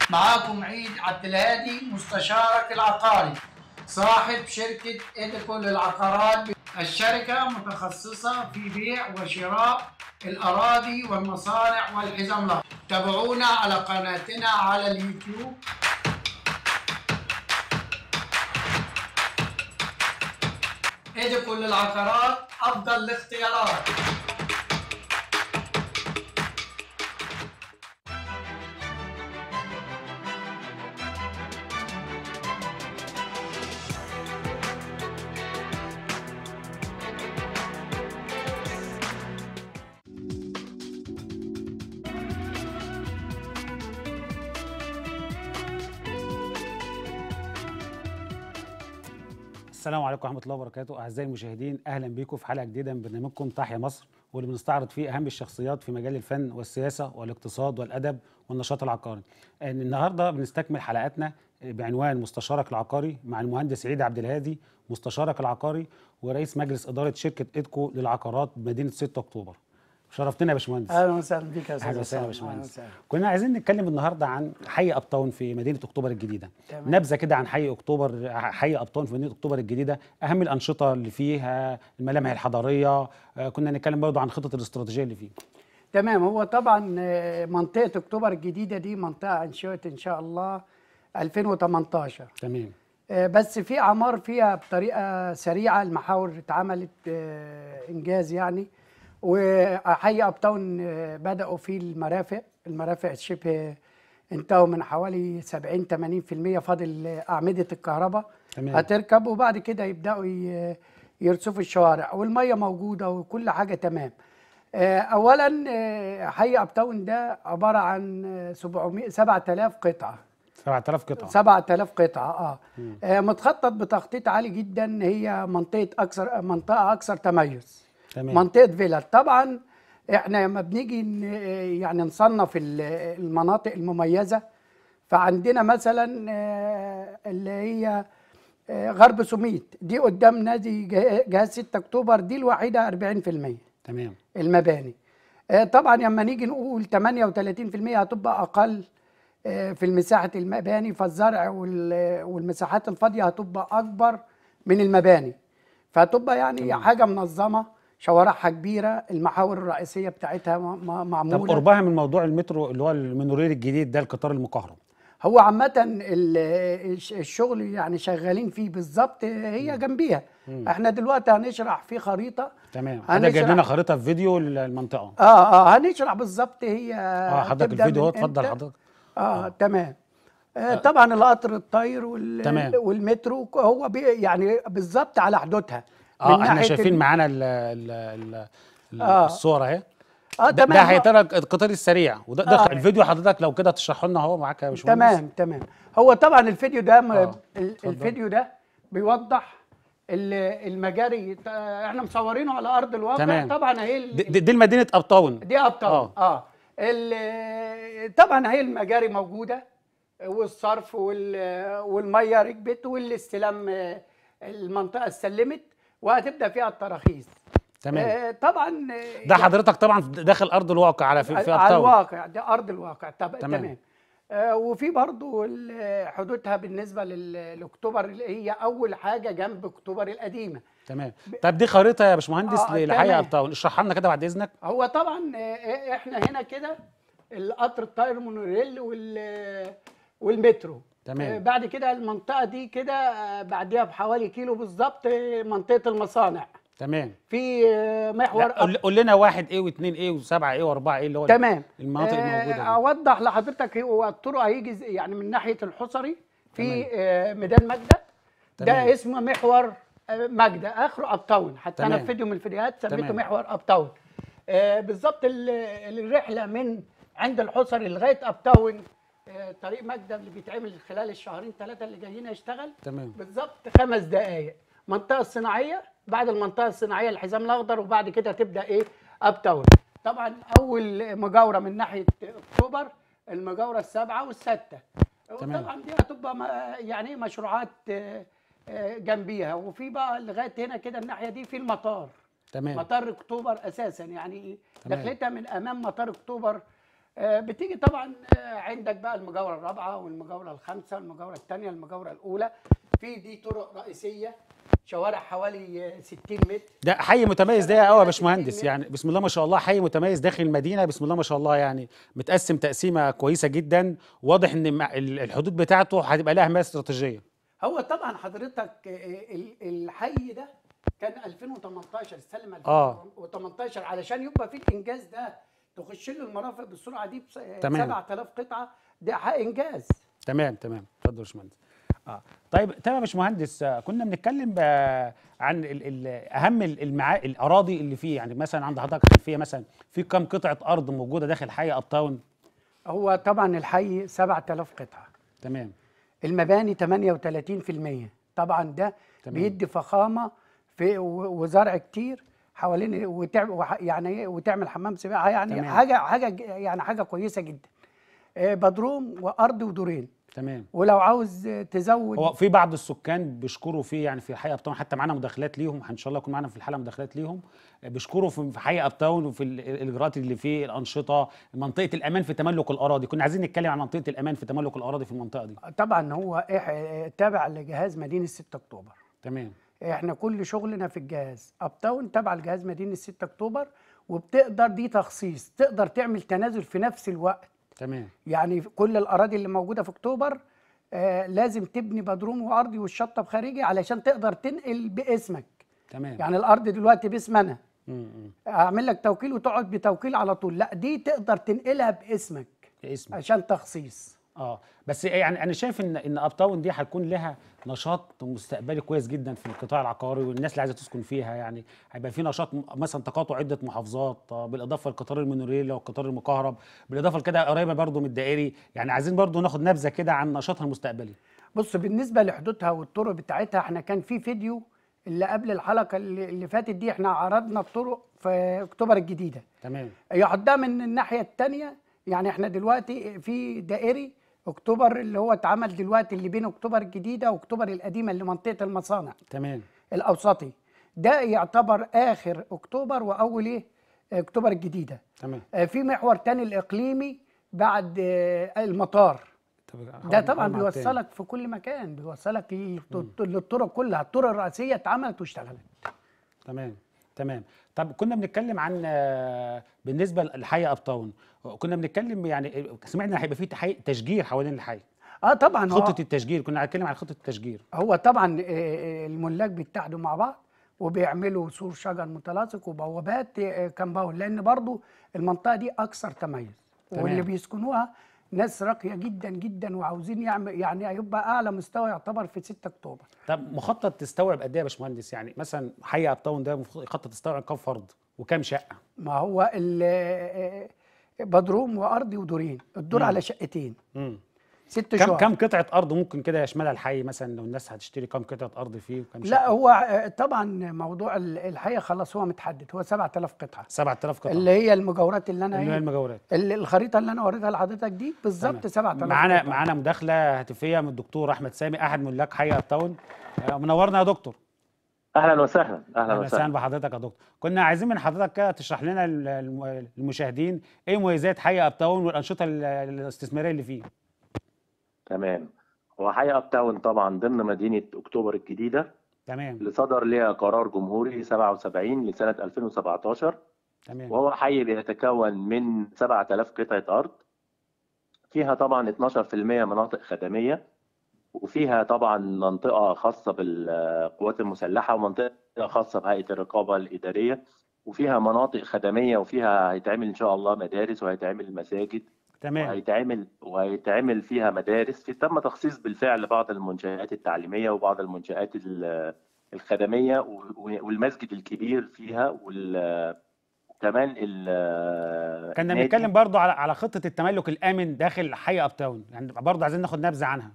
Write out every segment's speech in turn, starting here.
معاكم عيد عبد الهادي مستشارك العقاري صاحب شركة إيديكو للعقارات الشركة متخصصة في بيع وشراء الأراضي والمصانع والحزام الأخضر تابعونا على قناتنا على اليوتيوب إيديكو للعقارات أفضل الاختيارات السلام عليكم ورحمه الله وبركاته اعزائي المشاهدين اهلا بيكم في حلقه جديده من برنامجكم تحيا مصر واللي بنستعرض فيه اهم الشخصيات في مجال الفن والسياسه والاقتصاد والادب والنشاط العقاري. يعني النهارده بنستكمل حلقاتنا بعنوان مستشارك العقاري مع المهندس عيد عبد الهادي مستشارك العقاري ورئيس مجلس اداره شركه ادكو للعقارات بمدينه 6 اكتوبر. شرفتنا يا باشمهندس. اهلا وسهلا بك يا استاذ اهلا وسهلا يا عصام. أهلاً باشمهندس وسهلاً. كنا عايزين نتكلم النهارده عن حي اب تاون في مدينه اكتوبر الجديده تمام. نبذه كده عن حي اكتوبر حي اب تاون في مدينه اكتوبر الجديده اهم الانشطه اللي فيها الملامح الحضاريه آه، كنا نتكلم برضه عن الخطط الاستراتيجيه اللي فيه تمام هو طبعا آه، منطقة أكتوبر الجديدة دي منطقة أنشئت إن شاء الله 2018 تمام آه، بس في أعمار فيها بطريقة سريعة المحاور اتعملت آه، إنجاز يعني وحي أب تاون آه، بدأوا فيه المرافق المرافق شبه انتهوا من حوالي 70 80% فاضل آه، أعمدة الكهرباء تمام. هتركب وبعد كده يبدأوا ي- يرصفوا الشوارع والمية موجودة وكل حاجة تمام آه، اولا آه، حي اب تاون ده عباره عن آه، 700 7000 قطعه 7000 قطعه 7000 قطعه اه, آه متخطط بتخطيط عالي جدا هي منطقه اكثر منطقه اكثر تميز تمام منطقه فيلل طبعا احنا لما بنيجي ن- يعني نصنف ال- المناطق المميزه فعندنا مثلا آه، اللي هي آه، غرب سوميت دي قدام نادي جه- جهاز 6 اكتوبر دي الوحيده 40% تمام المباني آه، طبعا لما نيجي نقول 38% هتبقى اقل آه، في مساحه المباني فالزرع وال- والمساحات الفاضيه هتبقى اكبر من المباني فهتبقى يعني حاجه منظمه شوارعها كبيره المحاور الرئيسيه بتاعتها م- م- طب معموله قربها من موضوع المترو اللي هو المونوريل الجديد ده القطار المكهرب هو عامة ال- الش- الشغل يعني شغالين فيه بالظبط هي جنبيها احنا دلوقتي هنشرح في خريطة تمام حضرتك جايب هنشرح- لنا خريطه في فيديو المنطقه اه اه هنشرح بالظبط هي اه حضرتك هتبدأ الفيديو اهو من اتفضل إمتى. حضرتك اه تمام آه طبعا القطر الطاير وال تمام. والمترو هو بي يعني بالظبط على حدودها اه احنا ناحية شايفين ال- معانا ال ال ال آه. الصور اهي اه ده, تمام ده هيترى القطار السريع وده ده آه. الفيديو حضرتك لو كده تشرحه لنا اهو معاك يا باشمهندس تمام تمام هو طبعا الفيديو ده م- آه، ال- اتفضل. الفيديو ده بيوضح ال- المجاري ط- احنا مصورينه على ارض الواقع تمام. طبعا هي ال- دي, دي, دي المدينه اب تاون دي ابطال آه. اه, آه. ال- طبعا هي المجاري موجوده والصرف وال- والميه ركبت والاستلام آه، المنطقه استلمت وهتبدا فيها التراخيص تمام آه طبعا آه، ده حضرتك طبعا داخل ارض الواقع على في, في اب على تاون الواقع ده ارض الواقع طب تمام. تمام, تمام. آه وفي برضو ال- حدودها بالنسبه لل- لاكتوبر اللي هي اول حاجه جنب اكتوبر القديمه تمام طب دي خريطه يا باشمهندس آه، لحي تمام. اب تاون اشرحها لنا كده بعد اذنك هو طبعا آه، احنا هنا كده القطر الطاير مونوريل وال والمترو تمام. آه، بعد كده المنطقه دي كده آه، بعديها بحوالي كيلو بالظبط آه، منطقه المصانع تمام في آه، محور لا، قول قول لنا واحد ايه واثنين ايه وسبعه ايه واربعه ايه اللي هو تمام المناطق الموجوده دي. آه، اوضح لحضرتك هو الطرق هيجي زي- يعني من ناحيه الحصري في آه، ميدان مجده تمام. ده اسمه محور آه، مجده اخره اب تاون حتى انا تمام. في فيديو من الفيديوهات سميته تمام. محور اب تاون آه، بالظبط ال- الرحله من عند الحصري لغايه اب تاون آه، طريق مجده اللي بيتعمل خلال الشهرين ثلاثه اللي جايين يشتغل تمام بالظبط خمس دقائق منطقه الصناعيه بعد المنطقه الصناعيه الحزام الاخضر وبعد كده تبدا ايه اب تاون طبعا اول مجاوره من ناحيه اكتوبر المجاوره السابعه والسادسه تمام. طبعا دي هتبقى ما- يعني إيه مشروعات آه، آه، جنبيها وفي بقى لغايه هنا كده الناحيه دي في المطار تمام مطار اكتوبر اساسا يعني تمام. دخلتها من امام مطار اكتوبر آه، بتيجي طبعا آه، عندك بقى المجاوره الرابعه والمجاوره الخامسه والمجاوره الثانيه المجاوره الاولى في دي طرق رئيسيه شوارع حوالي آه، 60 متر ده حي متميز ده قوي يا 60 باشمهندس متر. يعني بسم الله ما شاء الله حي متميز داخل المدينه بسم الله ما شاء الله يعني متقسم تقسيمه كويسه جدا واضح ان مع- ال- الحدود بتاعته هتبقى لها اهميه استراتيجيه هو طبعا حضرتك آه، ال- الحي ده كان 2018 استلم آه. 2018 علشان يبقى في الانجاز ده تخش له المرافق بالسرعه دي بس- آه، تمام. 7000 قطعه ده حق انجاز تمام تمام اتفضل يا باشمهندس اه طيب تمام يا باشمهندس آه، كنا بنتكلم بقى عن ال ال اهم ال- المعا... الاراضي اللي فيه يعني مثلا عند حضرتك خلفيه مثلا في كم قطعه ارض موجوده داخل حي اب تاون هو طبعا الحي 7000 قطعه تمام المباني 38% طبعا ده تمام. بيدي فخامه في و- وزرع كتير حوالين وتعمل وح- يعني إيه وتعمل حمام سباحه يعني تمام. حاجه حاجه ج- يعني حاجه كويسه جدا آه، بدروم وارض ودورين تمام ولو عاوز آه، تزود هو في بعض السكان بيشكروا فيه يعني في حي اب تاون حتى معانا مداخلات ليهم ان شاء الله يكون معانا في الحلقه مداخلات ليهم آه، بيشكروا في في حي اب تاون وفي ال- الاجراءات اللي فيه الانشطه منطقه الامان في تملك الاراضي كنا عايزين نتكلم عن منطقه الامان في تملك الاراضي في المنطقه دي طبعا هو إح- آه، تابع لجهاز مدينه 6 اكتوبر تمام احنا كل شغلنا في الجهاز اب تاون تبع لجهاز مدينه 6 اكتوبر وبتقدر دي تخصيص تقدر تعمل تنازل في نفس الوقت تمام يعني كل الاراضي اللي موجوده في اكتوبر آه لازم تبني بدروم وارضي والشطب خارجي علشان تقدر تنقل باسمك تمام يعني الارض دلوقتي باسم انا م- م. اعمل لك توكيل وتقعد بتوكيل على طول لا دي تقدر تنقلها باسمك اسم عشان تخصيص اه بس يعني انا شايف ان ان اب تاون دي هتكون لها نشاط مستقبلي كويس جدا في القطاع العقاري والناس اللي عايزه تسكن فيها يعني هيبقى في نشاط م- مثلا تقاطع عده محافظات آه، بالاضافه للقطار المونوريل والقطار المكهرب بالاضافه لكده قريبه برضو من الدائري يعني عايزين برضو ناخد نبذه كده عن نشاطها المستقبلي بص بالنسبه لحدودها والطرق بتاعتها احنا كان في فيديو اللي قبل الحلقه اللي اللي فاتت دي احنا عرضنا الطرق في اكتوبر الجديده تمام يحطها من الناحيه الثانيه يعني احنا دلوقتي في دائري اكتوبر اللي هو اتعمل دلوقتي اللي بين اكتوبر الجديده واكتوبر القديمه اللي منطقه المصانع تمام الاوسطي ده يعتبر اخر اكتوبر واول ايه اكتوبر الجديده تمام آه، في محور تاني الاقليمي بعد آه، المطار طب ده هقعد- طبعا هقعد مع التاني. بيوصلك في كل مكان بيوصلك للط- للطرق كلها الطرق الرئيسيه اتعملت واشتغلت تمام تمام طب كنا بنتكلم عن آه، بالنسبه لحي اب تاون كنا بنتكلم يعني سمعنا هيبقى في تحي- تشجير حوالين الحي اه طبعا هو خطه التشجير كنا هنتكلم عن خطه التشجير هو طبعا آه، آه، الملاك بيتحدوا مع بعض وبيعملوا سور شجر متلاصق وبوابات آه، كامباوند لان برضو المنطقه دي اكثر تميز تمام. واللي بيسكنوها ناس راقيه جدا جدا وعاوزين يعمل يعني هيبقى اعلى مستوى يعتبر في 6 اكتوبر طب مخطط تستوعب قد ايه يا باشمهندس يعني مثلا حي اب تاون ده مخ- يخطط تستوعب كام فرد وكام شقه ما هو ال- آه، آه، بدروم وارضي ودورين الدور مم. على شقتين امم ست كم شقق كم قطعه ارض ممكن كده يشملها الحي مثلا لو الناس هتشتري كم قطعه ارض فيه وكم شقه لا هو آه، طبعا موضوع ال- الحقيقه خلاص هو متحدد هو 7000 قطعه 7000 قطعه اللي هي المجاورات اللي انا اللي هي إيه، المجاورات ال- الخريطه اللي انا وريتها لحضرتك دي بالظبط 7000 معانا قطعة. معانا مداخله هاتفيه من الدكتور احمد سامي احد ملاك حي اب تاون آه، منورنا يا دكتور اهلا وسهلا اهلا اهلا وسهلا وسهلا بحضرتك يا دكتور كنا عايزين من حضرتك كده تشرح لنا ال- الم- المشاهدين ايه مميزات حي اب تاون والانشطه ال- الاستثماريه اللي فيه تمام هو حي اب تاون طبعا ضمن مدينه اكتوبر الجديده تمام اللي صدر لها قرار جمهوري 77 لسنه 2017 تمام وهو حي بيتكون من 7000 قطعه ارض فيها طبعا 12% مناطق خدميه وفيها طبعا منطقه خاصه بالقوات المسلحه ومنطقه خاصه بهيئه الرقابه الاداريه وفيها مناطق خدميه وفيها هيتعمل ان شاء الله مدارس وهيتعمل مساجد تمام وهيتعمل وهيتعمل فيها مدارس في تم تخصيص بالفعل بعض المنشآت التعليمية وبعض المنشآت ال- الخدمية و- والمسجد الكبير فيها وال- وكمان ال- كنا النادي. بنتكلم برضو على على خطه التملك الامن داخل حي اب تاون يعني برضو عايزين ناخد نبذه عنها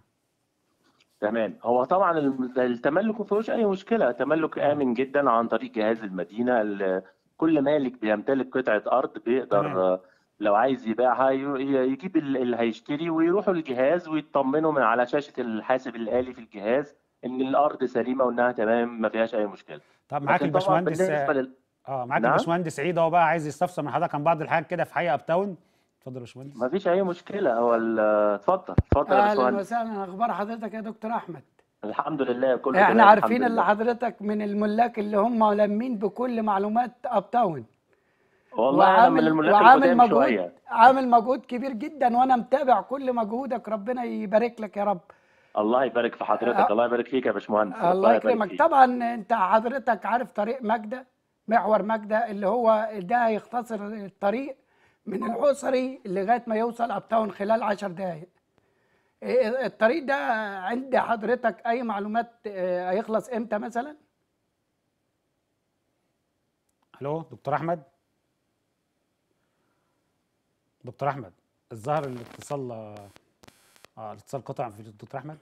تمام هو طبعا الم- التملك ما فيهوش اي مشكله تملك امن جدا عن طريق جهاز المدينه ال- كل مالك بيمتلك قطعه ارض بيقدر تمام. آه، لو عايز يبيعها ي- ي- يجيب ال- اللي هيشتري ويروحوا الجهاز ويطمنوا من على شاشه الحاسب الالي في الجهاز ان الارض سليمه وانها تمام ما فيهاش اي مشكله طب معاك لكن طبعا الباشمهندس بالنسبه لل... اه معاك نعم. الباشمهندس عيد اهو بقى عايز يستفسر من حضرتك عن بعض الحاجات كده في حي اب تاون اتفضل يا باشمهندس ما فيش اي مشكله هو ال- اتفضل اتفضل يا اهلا باشمهندس وسهلا اخبار حضرتك يا دكتور احمد الحمد لله كله احنا تمام عارفين الحمد اللي لله. حضرتك من الملاك اللي هم لامين بكل معلومات اب تاون والله انا من الملاك وعامل القدام مجهود شويه عامل مجهود كبير جدا وانا متابع كل مجهودك ربنا يبارك لك يا رب الله يبارك في حضرتك أه. الله يبارك فيك يا باشمهندس الله ربنا يبارك يكرمك فيك. طبعا انت حضرتك عارف طريق ماجدة محور ماجدة اللي هو ده هيختصر الطريق من الحصري لغايه ما يوصل اب تاون خلال 10 دقائق إيه الطريق ده عند حضرتك اي معلومات آه، هيخلص امتى مثلا الو دكتور احمد دكتور احمد الظاهر الاتصال اه الاتصال قطع في الدكتور احمد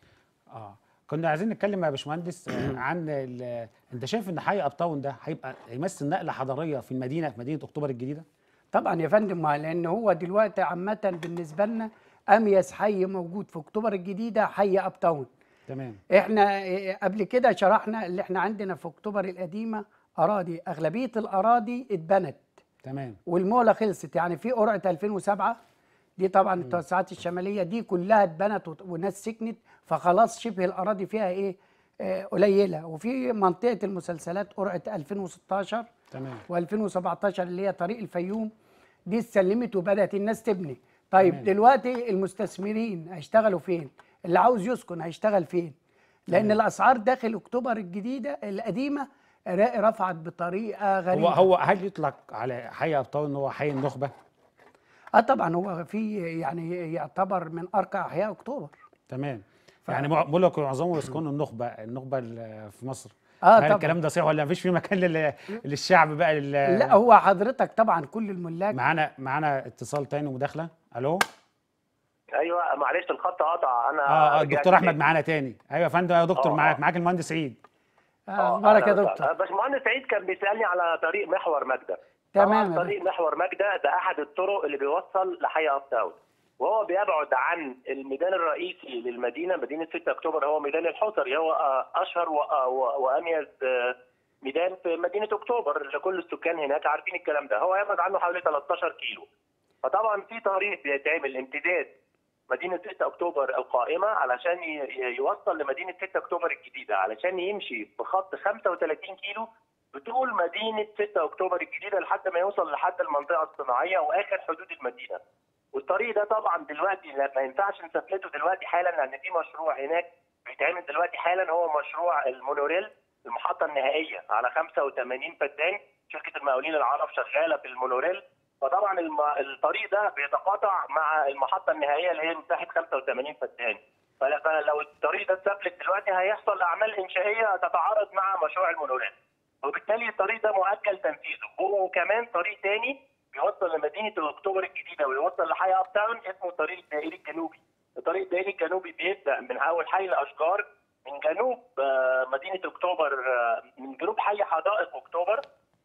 اه كنا عايزين نتكلم يا باشمهندس آه، عن ال- انت شايف ان حي اب تاون ده هيبقى هيمثل نقله حضاريه في المدينه في مدينه اكتوبر الجديده طبعا يا فندم ما لان هو دلوقتي عامه بالنسبه لنا اميز حي موجود في اكتوبر الجديده حي اب تاون تمام احنا إيه، قبل كده شرحنا اللي احنا عندنا في اكتوبر القديمه اراضي اغلبيه الاراضي اتبنت تمام والمولى خلصت يعني في قرعه 2007 دي طبعا التوسعات الشماليه دي كلها اتبنت وت- وناس سكنت فخلاص شبه الاراضي فيها ايه آه، قليله وفي منطقه المسلسلات قرعه 2016 تمام و2017 اللي هي طريق الفيوم دي اتسلمت وبدات الناس تبني طيب تمام. دلوقتي المستثمرين هيشتغلوا فين اللي عاوز يسكن هيشتغل فين لان تمام. الاسعار داخل اكتوبر الجديده القديمه ر- رفعت بطريقه غريبه هو هو هل يطلق على حي اب تاون ان هو حي النخبه اه طبعا هو في يعني يعتبر من ارقى احياء اكتوبر تمام ف- يعني مع- بقول لك معظمهم يسكنوا النخبه النخبه ال- في مصر اه هل طبعا الكلام ده صحيح ولا مفيش في مكان لل- للشعب بقى لل- لا هو حضرتك طبعا كل الملاك معانا معانا اتصال تاني ومداخله الو ايوه معلش الخط قطع انا اه اه رجعت الدكتور احمد تاني. معانا تاني ايوه يا فندم يا دكتور آه، معاك آه. معاك المهندس سعيد آه بارك يا أهلاً دكتور وسهلاً. باشمهندس سعيد كان بيسالني على طريق محور ماجده تمام طبعاً يا دكتور. طريق محور ماجده ده احد الطرق اللي بيوصل لحي اب تاون وهو بيبعد عن الميدان الرئيسي للمدينه مدينه 6 اكتوبر هو ميدان الحصري هو آه، اشهر و- آه، و- واميز آه، ميدان في مدينه اكتوبر اللي كل السكان هناك عارفين الكلام ده هو يبعد عنه حوالي 13 كيلو فطبعا في طريق بيتعمل امتداد مدينه 6 اكتوبر القائمه علشان ي- ي- يوصل لمدينه 6 اكتوبر الجديده علشان يمشي بخط 35 كيلو بطول مدينه 6 اكتوبر الجديده لحد ما يوصل لحد المنطقه الصناعيه واخر حدود المدينه. والطريق ده طبعا دلوقتي لا- ما ينفعش نسفلته دلوقتي حالا لان في مشروع هناك بيتعمل دلوقتي حالا هو مشروع المونوريل المحطه النهائيه على 85 فدان شركه المقاولين العرب شغاله في المونوريل فطبعا الم... الطريق ده بيتقاطع مع المحطه النهائيه اللي هي مساحه 85 فدان فل- فلو الطريق ده اتسفلت دلوقتي هيحصل اعمال انشائيه تتعارض مع مشروع المونوريل وبالتالي الطريق ده مؤجل تنفيذه وكمان طريق تاني بيوصل لمدينه اكتوبر الجديده ويوصل لحي اب تاون اسمه الطريق الدائري الجنوبي الطريق الدائري الجنوبي بيبدا من اول حي الاشجار من جنوب آه، مدينه اكتوبر آه، من جنوب حي حدائق اكتوبر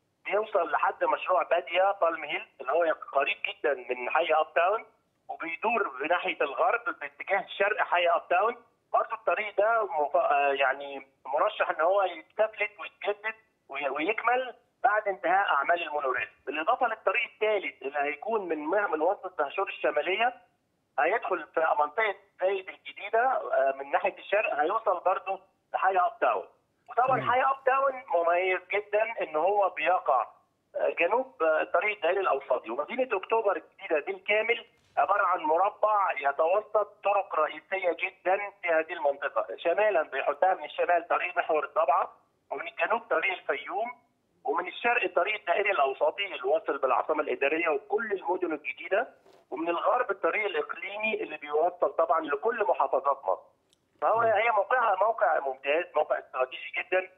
بيوصل لحد مشروع باديه بالم هيل اللي هو قريب جدا من حي اب تاون وبيدور بناحيه الغرب باتجاه شرق حي اب تاون برضه الطريق ده مف- آه، يعني مرشح ان هو يتسفلت ويتجدد وي- ويكمل بعد انتهاء اعمال المونوريل بالاضافه للطريق الثالث اللي هيكون من من وسط الدهشور الشماليه هيدخل في منطقه زايد الجديده آه، من ناحيه الشرق هيوصل برضه لحي اب تاون وطبعا تمام. حي اب تاون مميز جدا ان هو بيقع آه، جنوب آه، الطريق الدائري الاوسطي ومدينه اكتوبر الجديده بالكامل عباره عن مربع يتوسط طرق رئيسيه جدا في هذه المنطقه شمالا بيحطها من الشمال طريق محور الضبعه ومن الجنوب طريق الفيوم ومن الشرق الطريق الدائري الاوسطي اللي واصل بالعاصمه الاداريه وكل المدن الجديده ومن الغرب الطريق الاقليمي اللي بيوصل طبعا لكل محافظات مصر. فهو هي موقعها موقع ممتاز موقع استراتيجي جدا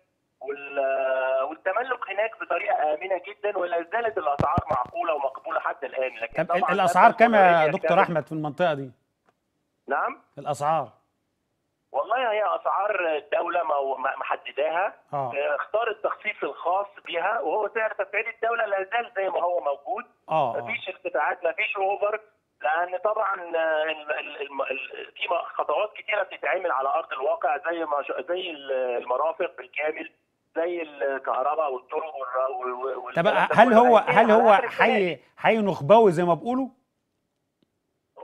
وال- والتملك هناك بطريقه امنه جدا ولا زالت الاسعار معقوله ومقبوله حتى الان لكن طب ال- طبعا الاسعار كام يا المونوريل دكتور يرتفع. احمد في المنطقه دي نعم الاسعار والله هي اسعار الدوله مو- م- محدداها اه آه، اختار التخصيص الخاص بها وهو سعر تفعيل الدوله لا زال زي ما هو موجود اه اه مفيش ارتفاعات مفيش اوفر لان طبعا آه، ال- ال- الم- ال- في م- خطوات كتيره بتتعمل على ارض الواقع زي ما ش- زي ال- المرافق بالكامل زي الكهرباء والطرق والر- وال- وال- طب والكلام ده هل كله هو هينتهي هل على هو آخر السنة. حي حي نخبوي زي ما بيقولوا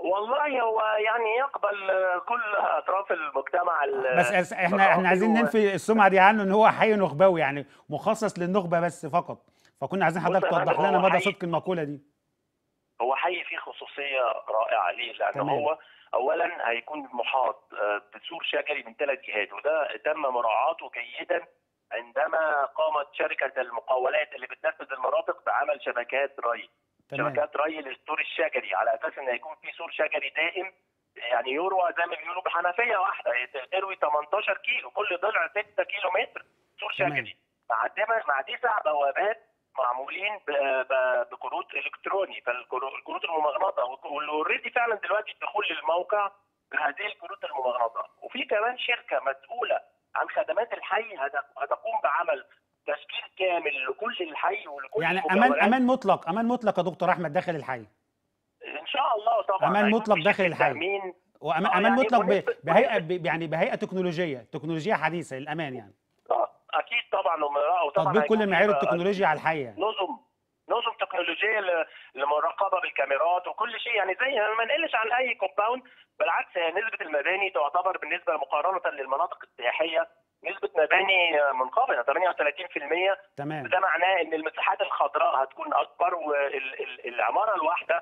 والله هو يعني يقبل آه، كل اطراف المجتمع ال- بس أس- احنا احنا عايزين الثقافي و- ننفي السمعه دي عنه ان هو حي نخبوي يعني مخصص للنخبه بس فقط فكنا عايزين بص حضرتك يا فندم، توضح لنا هو مدى حي- صدق المقوله دي هو حي فيه خصوصيه رائعه ليه؟ لان تمام. هو اولا هيكون محاط آه، بسور شجري من ثلاث جهات وده تم مراعاته جيدا عندما قامت شركه المقاولات اللي بتنفذ المرافق بعمل شبكات ري تمام شبكات ري للسور الشجري على اساس ان هيكون في سور شجري دائم يعني يروى زي ما بيقولوا بحنفيه واحده تروي 18 كيلو كل ضلع 6 كيلو متر سور تمام. شجري مع دم- مع تسع بوابات معمولين ب- ب- بكروت الكتروني فالكروت الممغنطه واللي اوريدي فعلا دلوقتي الدخول للموقع بهذه الكروت الممغنطه وفي كمان شركه مسؤوله عن خدمات الحي هت- هتقوم بعمل تشكيل كامل لكل الحي ولكل يعني امان المجاورات. امان مطلق امان مطلق يا دكتور احمد داخل الحي ان شاء الله طبعا أمان هيكون مطلق في داخل شركة الحي. تأمين وامان آه، امان يعني مطلق ب- ونسبة- بهيئه ونسبة- ب- يعني بهيئه تكنولوجيه تكنولوجيه حديثه للامان يعني آه، اكيد طبعا وطبعا تطبيق هيكون كل في معايير بقى التكنولوجيا على الحي يعني نظم نظم تكنولوجيه ل- لمراقبه بالكاميرات وكل شيء يعني زي ما نقلش عن اي كومباوند بالعكس هي نسبه المباني تعتبر بالنسبه مقارنه للمناطق السياحيه نسبه مباني منخفضه 38% تمام ده معناه ان المساحات الخضراء هتكون اكبر والعماره الواحده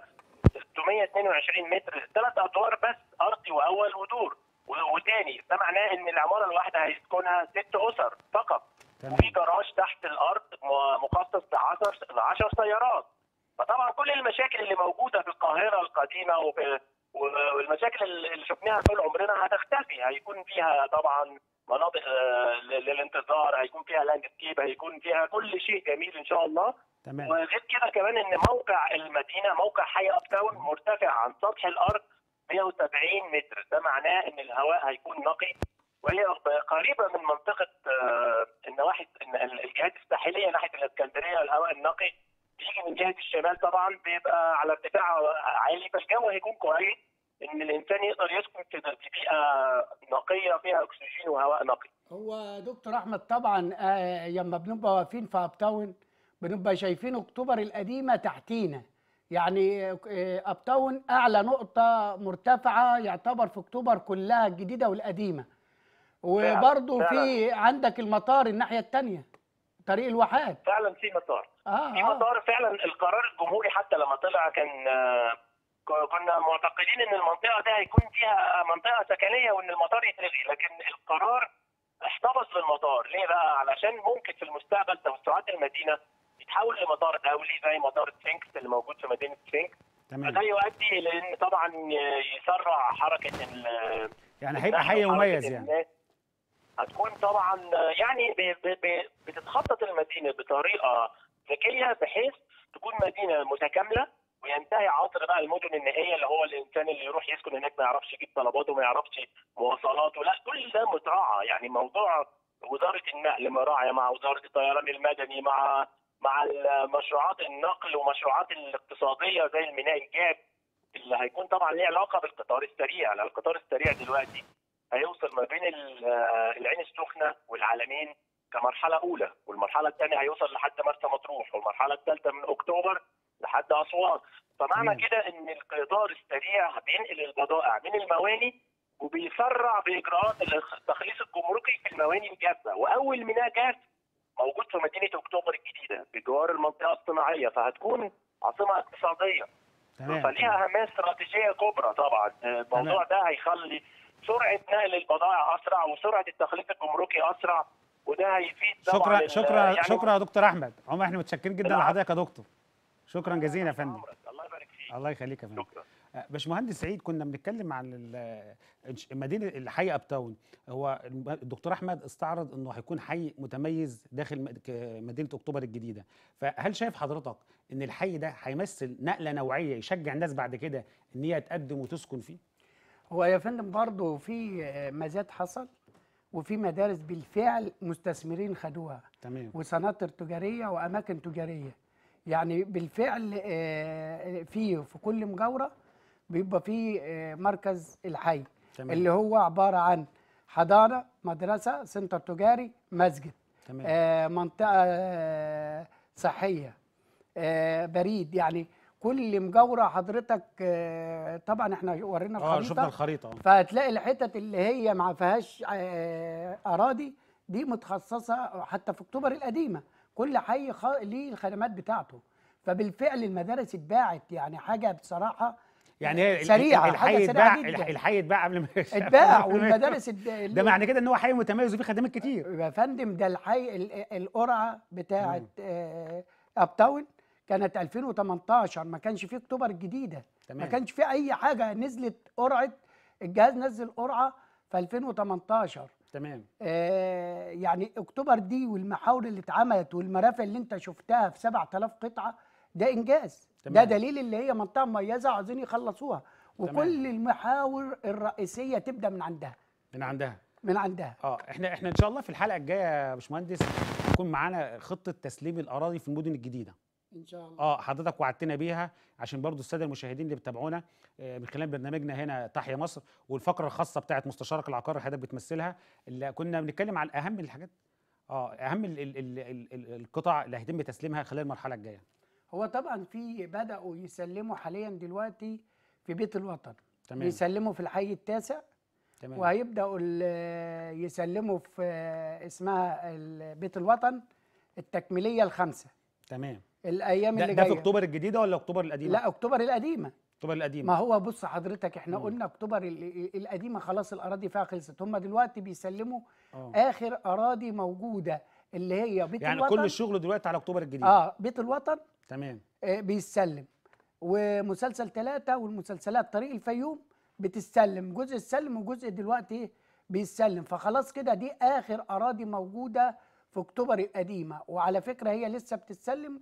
622 متر ثلاث ادوار بس ارضي واول ودور و- وتاني ده معناه ان العماره الواحده هيسكنها ست اسر فقط تمام وفي جراج تحت الارض م- مخصص ل 10 ل 10 سيارات فطبعا كل المشاكل اللي موجوده في القاهره القديمه وفي و- والمشاكل اللي شفناها طول عمرنا هتختفي هيكون فيها طبعا مناطق آه، ل- للانتظار هيكون فيها لاند سكيب هيكون فيها كل شيء جميل ان شاء الله تمام وغير كده كمان ان موقع المدينه موقع حي اب تاون مرتفع عن سطح الارض 170 متر ده معناه ان الهواء هيكون نقي وهي قريبه من منطقه آه، النواحي ال- الجهات الساحليه ناحيه الاسكندريه الهواء النقي بيجي من جهه الشمال طبعا بيبقى على ارتفاع عالي فالجو هيكون كويس ان الانسان يقدر يسكن في في بيئه نقيه فيها اكسجين وهواء نقي هو دكتور احمد طبعا آه، لما بنبقى واقفين في اب تاون بنبقى شايفين اكتوبر القديمه تحتينا يعني آه، اب تاون اعلى نقطه مرتفعه يعتبر في اكتوبر كلها الجديده والقديمه وبرضه في عندك المطار الناحيه الثانيه طريق الواحات فعلا في مطار اه في اه مطار فعلا القرار الجمهوري حتى لما طلع كان آه، ك- كنا معتقدين ان المنطقه دي هيكون فيها منطقه سكنيه وان المطار يتلغي لكن القرار احتفظ بالمطار ليه بقى علشان ممكن في المستقبل توسعات المدينه يتحول لمطار دولي زي مطار سفنكس اللي موجود في مدينه سفنكس تمام فده يؤدي الى ان طبعا يسرع حركه ال- يعني هيبقى النقل حي وحركة مميز يعني الناس. هتكون طبعا يعني ب- ب- ب- بتتخطط المدينه بطريقه ذكيه بحيث تكون مدينه متكامله وينتهي عصر بقى المدن النائيه اللي هو الانسان اللي يروح يسكن هناك ما يعرفش يجيب طلباته ما يعرفش مواصلاته لا كل ده متراعى يعني موضوع وزاره النقل مراعيه مع وزاره الطيران المدني مع مع مشروعات النقل ومشروعات الاقتصاديه زي الميناء الجاب اللي هيكون طبعا ليه علاقه بالقطار السريع لان القطار السريع دلوقتي هيوصل ما بين ال- آه، العين السخنه والعلمين كمرحله اولى والمرحله الثانيه هيوصل لحد مرسى مطروح والمرحله الثالثه من اكتوبر لحد اسوان فمعنى تمام. كده ان القطار السريع بينقل البضائع من المواني وبيسرع باجراءات التخليص الجمركي في المواني الجافه واول ميناء جاف موجود في مدينه اكتوبر الجديده بجوار المنطقه الصناعيه فهتكون عاصمه اقتصاديه تمام فليها اهميه استراتيجيه كبرى طبعا الموضوع ده هيخلي سرعه نقل البضائع اسرع وسرعه التخليص الجمركي اسرع وده هيفيد طبعا شكرا ال- شكرا يعني شكرا يا دكتور احمد عمر احنا متشكرين جدا العفو. لحضرتك يا دكتور شكرا جزيلا يا فندم الله يبارك فيك الله يخليك يا فندم شكرا آه، باشمهندس سعيد كنا بنتكلم عن ال- إنش- مدينه الحي اب تاون هو الم- الدكتور احمد استعرض انه هيكون حي متميز داخل م- ك- مدينه اكتوبر الجديده فهل شايف حضرتك ان الحي ده هيمثل نقله نوعيه يشجع الناس بعد كده ان هي تقدم وتسكن فيه هو يا فندم برضه في آه، مزاد حصل وفي مدارس بالفعل مستثمرين خدوها تمام وسناتر تجاريه واماكن تجاريه يعني بالفعل آه، في في كل مجاوره بيبقى في آه، مركز الحي تمام. اللي هو عباره عن حضانه مدرسه سنتر تجاري مسجد تمام آه، منطقه آه، صحيه آه، بريد يعني كل مجاوره حضرتك آه، طبعا احنا ورينا اه شفنا الخريطه الخريطه آه. فهتلاقي الحتت اللي هي ما فيهاش آه، اراضي دي متخصصه حتى في اكتوبر القديمه كل حي خ... ليه الخدمات بتاعته فبالفعل المدارس اتباعت يعني حاجه بصراحه يعني هي ال- سريعه ال- حاجه الحي سريعه اتباع جدا الحي اتباع قبل ما اتباع قبل ما- والمدارس الد- ده معنى كده ان هو حي متميز وفيه خدمات كتير يا فندم ده الحي ال- القرعه بتاعه آه، اب تاون كانت 2018 ما كانش فيه اكتوبر الجديده ما تمام. كانش فيه اي حاجه نزلت قرعه الجهاز نزل قرعه في 2018 تمام آه، يعني اكتوبر دي والمحاور اللي اتعملت والمرافق اللي انت شفتها في 7000 قطعه ده انجاز ده تمام. دليل اللي هي منطقه مميزه وعايزين يخلصوها وكل المحاور الرئيسيه تبدا من عندها من عندها من عندها اه احنا احنا ان شاء الله في الحلقه الجايه يا باشمهندس يكون معانا خطه تسليم الاراضي في المدن الجديده ان شاء الله اه حضرتك وعدتنا بيها عشان برضو الساده المشاهدين اللي بتابعونا آه، من خلال برنامجنا هنا تحيا مصر والفقره الخاصه بتاعت مستشارك العقاري اللي حضرتك بتمثلها اللي كنا بنتكلم عن اهم الحاجات اه اهم ال ال ال ال ال القطع اللي هيتم تسليمها خلال المرحله الجايه هو طبعا في بداوا يسلموا حاليا دلوقتي في بيت الوطن تمام بيسلموا في الحي التاسع تمام وهيبداوا ال- يسلموا في اسمها ال- بيت الوطن التكميليه الخمسه تمام الايام ده, اللي ده في جايه اكتوبر الجديده ولا اكتوبر القديمه لا اكتوبر القديمه اكتوبر القديمه ما هو بص حضرتك احنا مم. قلنا اكتوبر ال- القديمه خلاص الاراضي فيها خلصت هم دلوقتي بيسلموا اه اخر اراضي موجوده اللي هي بيت يعني الوطن كل الشغل دلوقتي على اكتوبر الجديده اه بيت الوطن تمام آه، بيسلم ومسلسل ثلاثة والمسلسلات طريق الفيوم بتسلم جزء السلم وجزء دلوقتي بيسلم فخلاص كده دي آخر أراضي موجودة في أكتوبر القديمة وعلى فكرة هي لسه بتتسلم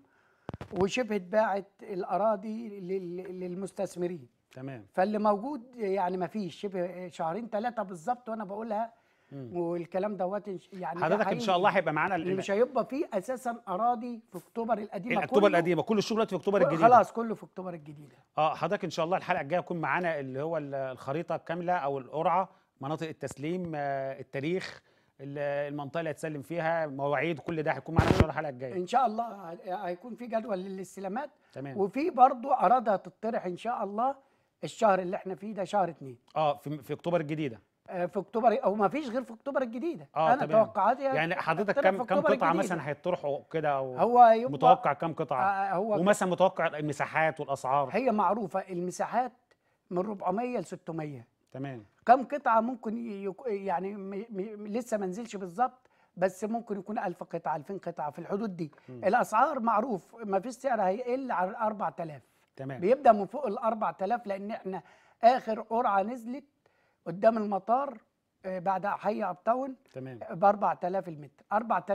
وشبه اتباعت الأراضي لل- للمستثمرين تمام فاللي موجود يعني ما فيش شبه شهرين ثلاثة بالظبط وأنا بقولها مم. والكلام دوت إن ش- يعني ده حضرتك ان حقيقي. شاء الله هيبقى معانا اللي ال- مش هيبقى فيه أساسا أراضي في أكتوبر القديمة اكتوبر كله. القديمه كل الشغل دلوقتي في اكتوبر الجديده خلاص كله في أكتوبر الجديدة اه حضرتك ان شاء الله الحلقه الجايه يكون معانا اللي هو ال- الخريطه الكامله او القرعه مناطق التسليم آه، التاريخ ال- المنطقه اللي هتسلم فيها مواعيد كل ده هيكون معانا ان شاء الله الحلقه الجايه ان شاء الله ه- هيكون في جدول للاستلامات تمام وفي برضو اراضي هتطرح ان شاء الله الشهر اللي احنا فيه ده شهر اتنين اه في, في اكتوبر الجديده آه، في اكتوبر او ما فيش غير في اكتوبر الجديده اه انا تمام. توقعاتي يعني حضرتك هتطرح كم في كم أكتوبر قطعه الجديدة. مثلا هيطرحوا كده أو هو يبقى متوقع كم قطعه آه، هو ومثلا متوقع المساحات والاسعار هي معروفه المساحات من 400 ل 600 تمام كم قطعه ممكن يك... يعني م... م... لسه ما نزلش بالظبط بس ممكن يكون 1000 قطعه 2000 قطعه في الحدود دي الاسعار معروف ما فيش سعر هيقل عن 4000 تمام بيبدا من فوق ال 4000 لان احنا اخر قرعه نزلت قدام المطار آه، بعد حي اب تاون تمام ب 4000 المتر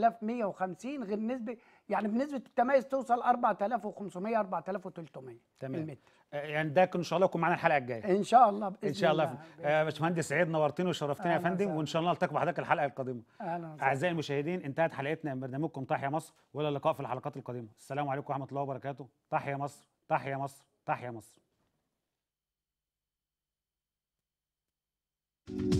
4150 غير نسبه يعني بنسبه التميز توصل 4500 4300 تمام. المتر آه، يعني ده ان شاء الله يكون معانا الحلقه الجايه ان شاء الله باذن ان شاء الله بإذن آه، باشمهندس سعيد نورتني وشرفتني يا أهلا فندم وسهلا. وان شاء الله نلتقي بحضرتك الحلقه القادمه اهلا وسهلا اعزائي المشاهدين انتهت حلقتنا من برنامجكم تحيا مصر والى اللقاء في الحلقات القادمه السلام عليكم ورحمه الله وبركاته تحيا مصر تحيا مصر تحيا مصر